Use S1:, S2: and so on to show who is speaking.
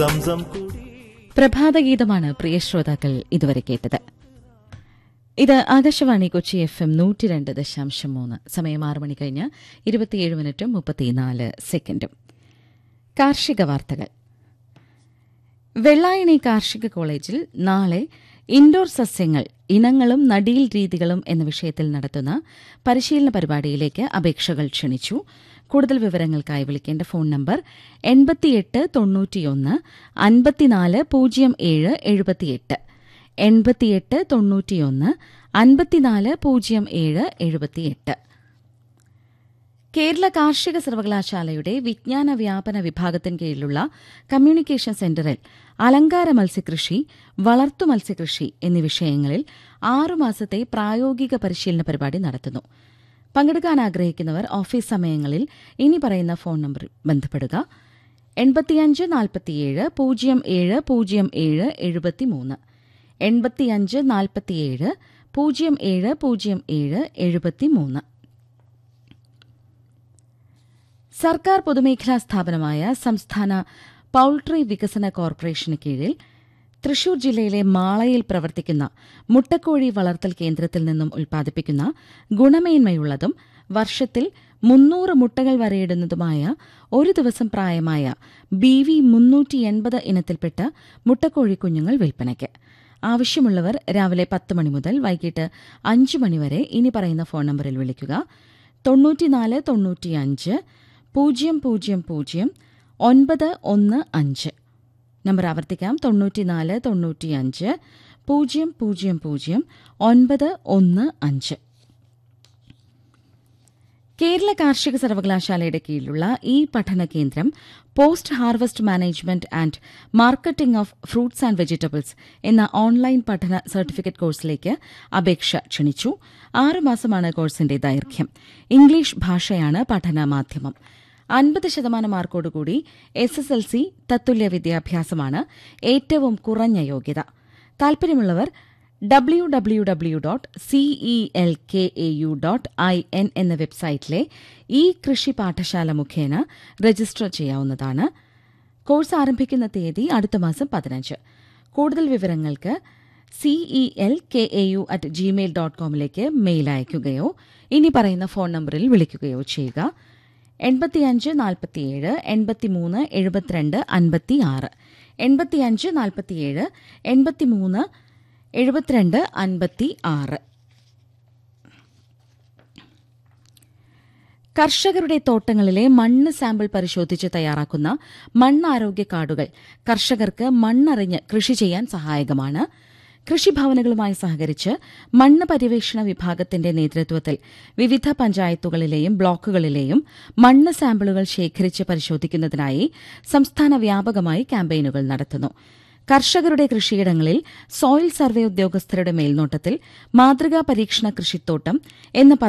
S1: Zamzam കൂടി
S2: പ്രഭാതഗീതമാണ് പ്രിയ ശ്രോതാക്കൾ ഇതുവരെ കേട്ടത് ഇത് ആകാശവാണി കൊച്ചി എഫ് എം നൂറ്റി രണ്ട് ദശാംശം മൂന്ന് സമയം ആറ് മണി കഴിഞ്ഞ് ഇരുപത്തിയേഴ് മിനിറ്റും മുപ്പത്തിനാല് സെക്കൻഡും കാർഷിക വാർത്തകൾ വെള്ളായണി കാർഷിക കോളേജിൽ നാളെ ഇൻഡോർ സസ്യങ്ങൾ ഇനങ്ങളും നടീൽ രീതികളും എന്ന വിഷയത്തിൽ നടത്തുന്ന പരിശീലന പരിപാടിയിലേക്ക് അപേക്ഷകൾ ക്ഷണിച്ചു കൂടുതൽ വിവരങ്ങൾക്കായി വിളിക്കേണ്ട ഫോൺ നമ്പർ എൺപത്തിയെട്ട് തൊണ്ണൂറ്റിയൊന്ന് അൻപത്തിനാല് പൂജ്യം ഏഴ് എഴുപത്തിയെട്ട് എൺപത്തിയെട്ട് തൊണ്ണൂറ്റിയൊന്ന് അൻപത്തിനാല് പൂജ്യം ഏഴ് എഴുപത്തിയെട്ട് കേരള കാർഷിക സർവകലാശാലയുടെ വിജ്ഞാന വ്യാപന വിഭാഗത്തിന് കീഴിലുള്ള കമ്മ്യൂണിക്കേഷൻ സെന്ററിൽ അലങ്കാര മത്സ്യകൃഷി വളർത്തു മത്സ്യകൃഷി എന്നീ വിഷയങ്ങളിൽ ആറുമാസത്തെ പ്രായോഗിക പരിശീലന പരിപാടി നടത്തുന്നു പങ്കെടുക്കാൻ ആഗ്രഹിക്കുന്നവർ ഓഫീസ് സമയങ്ങളിൽ ഇനി പറയുന്ന ഫോൺ നമ്പർ ബന്ധപ്പെടുക എൺപത്തിയഞ്ച് നാൽപ്പത്തിയേഴ് പൂജ്യം ഏഴ് പൂജ്യം ഏഴ് എഴുപത്തിമൂന്ന് എൺപത്തിയഞ്ച് നാൽപ്പത്തിയേഴ് പൂജ്യം ഏഴ് പൂജ്യം ഏഴ് എഴുപത്തിമൂന്ന് സർക്കാർ പൊതുമേഖലാ സ്ഥാപനമായ സംസ്ഥാന പൌൾട്രി വികസന കോർപ്പറേഷന് കീഴിൽ തൃശൂർ ജില്ലയിലെ മാളയിൽ പ്രവർത്തിക്കുന്ന മുട്ടക്കോഴി വളർത്തൽ കേന്ദ്രത്തിൽ നിന്നും ഉൽപ്പാദിപ്പിക്കുന്ന ഗുണമേന്മയുള്ളതും വർഷത്തിൽ മുന്നൂറ് മുട്ടകൾ വരെയിടുന്നതുമായ ഒരു ദിവസം പ്രായമായ ബി വി മുന്നൂറ്റി എൺപത് ഇനത്തിൽപ്പെട്ട മുട്ടക്കോഴി കുഞ്ഞുങ്ങൾ വിൽപ്പനയ്ക്ക് ആവശ്യമുള്ളവർ രാവിലെ പത്ത് മണി മുതൽ വൈകിട്ട് അഞ്ച് മണിവരെ ഇനി പറയുന്ന ഫോൺ നമ്പറിൽ വിളിക്കുക തൊണ്ണൂറ്റിനാല് തൊണ്ണൂറ്റിയഞ്ച് പൂജ്യം പൂജ്യം പൂജ്യം ഒൻപത് ഒന്ന് അഞ്ച് നമ്പർ ആവർത്തിക്കാം തൊണ്ണൂറ്റിനാല് തൊണ്ണൂറ്റിയഞ്ച് പൂജ്യം പൂജ്യം പൂജ്യം ഒൻപത് ഒന്ന് അഞ്ച് കേരള കാർഷിക സർവകലാശാലയുടെ കീഴിലുള്ള ഈ പഠന കേന്ദ്രം post harvest management and marketing of fruits and vegetables എന്ന ഓൺലൈൻ പഠന സർട്ടിഫിക്കറ്റ് കോഴ്സിലേക്ക് അപേക്ഷ ക്ഷണിച്ചു ആറുമാസമാണ് കോഴ്സിന്റെ ദൈർഘ്യം ഇംഗ്ലീഷ് ഭാഷയാണ് പഠന മാധ്യമം അൻപത് ശതമാനം മാർക്കോടുകൂടി എസ് എസ് എൽ സി തത്തുല്യ വിദ്യാഭ്യാസമാണ് ഏറ്റവും കുറഞ്ഞ യോഗ്യത താൽപര്യമുള്ളവർ W W W dot C E L K A U dot I N എന്ന വെബ്സൈറ്റിലെ ഈ കൃഷി പാഠശാല മുഖേന രജിസ്റ്റർ ചെയ്യാവുന്നതാണ് കോഴ്സ് ആരംഭിക്കുന്ന തീയതി അടുത്ത മാസം പതിനഞ്ച് കൂടുതൽ വിവരങ്ങൾക്ക് C E L K A U at Gmail dot കോമിലേക്ക് മെയിൽ അയയ്ക്കുകയോ ഇനി പറയുന്ന ഫോൺ നമ്പറിൽ വിളിക്കുകയോ ചെയ്യുക എൺപത്തിയഞ്ച് നാൽപ്പത്തിയേഴ് എൺപത്തിമൂന്ന് എഴുപത്തിരണ്ട് അൻപത്തിയാറ് എൺപത്തിയഞ്ച് നാൽപ്പത്തിയേഴ് എൺപത്തിമൂന്ന് എഴുപത്തിരണ്ട് അൻപത്തി ആറ് കർഷകരുടെ തോട്ടങ്ങളിലെ മണ്ണ് സാമ്പിൾ പരിശോധിച്ച് തയ്യാറാക്കുന്ന മണ്ണാരോഗ്യ കാർഡുകൾ കർഷകർക്ക് മണ്ണറിഞ്ഞ് കൃഷി ചെയ്യാൻ സഹായകമാണ് കൃഷിഭവനുകളുമായി സഹകരിച്ച് മണ്ണ് പര്യവേഷണ വിഭാഗത്തിന്റെ നേതൃത്വത്തിൽ വിവിധ പഞ്ചായത്തുകളിലെയും ബ്ലോക്കുകളിലെയും മണ്ണ് സാമ്പിളുകൾ ശേഖരിച്ച് പരിശോധിക്കുന്നതിനായി സംസ്ഥാന വ്യാപകമായി ക്യാമ്പയിനുകൾ നടത്തുന്നു കർഷകരുടെ കൃഷിയിടങ്ങളിൽ സോയിൽ സർവേ ഉദ്യോഗസ്ഥരുടെ മേൽനോട്ടത്തിൽ മാതൃകാ പരീക്ഷണ കൃഷിത്തോട്ടം എന്ന